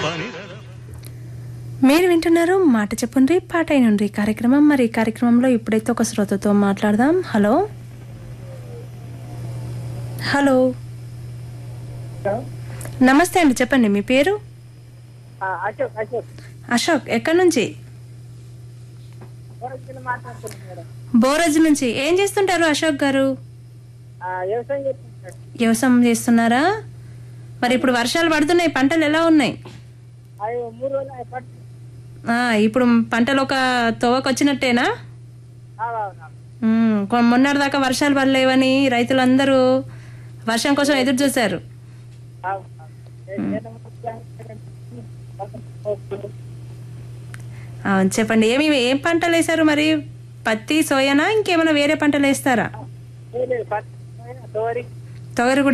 మీరు వింటున్నారు మాట చెప్పుండ్రి పాట అయినుండ్రి కార్యక్రమం మరి ఈ కార్యక్రమంలో ఇప్పుడైతే ఒక శ్రోతతో మాట్లాడదాం హలో హలో నమస్తే అండి చెప్పండి మీ పేరు ఆ, అశోక్ అశోక్ అశోక్ ఎక్కడి నుంచి వరకులు మాట్లాడుతున్నాను మేడం బోరజ్ నుంచి ఏం చేస్తుంటారు అశోక్ గారు ఆ, వ్యవసాయం చేస్తున్నాడు వ్యవసాయం చేస్తున్నారా మరి ఇప్పుడు వర్షాలు పడుతున్నాయి పంటలు ఎలా ఉన్నాయి అవి మూడు రోజులు అవి పట్టు ఆ, ఇప్పుడు పంటలు ఒక తోవకు వచ్చినట్టేనా అవునవును ఉమ్, కొ- మొన్నటిదాకా వర్షాలు పడలేవని రైతులందరూ వర్షం కోసం ఎదురు చూశారు అవును చెప్పండి ఏమి ఏం పంటలు వేశారు మరి పత్తి సోయానా ఇంకేమైనా వేరే పంటలు వేస్తారా తోరి తొగరు కూడా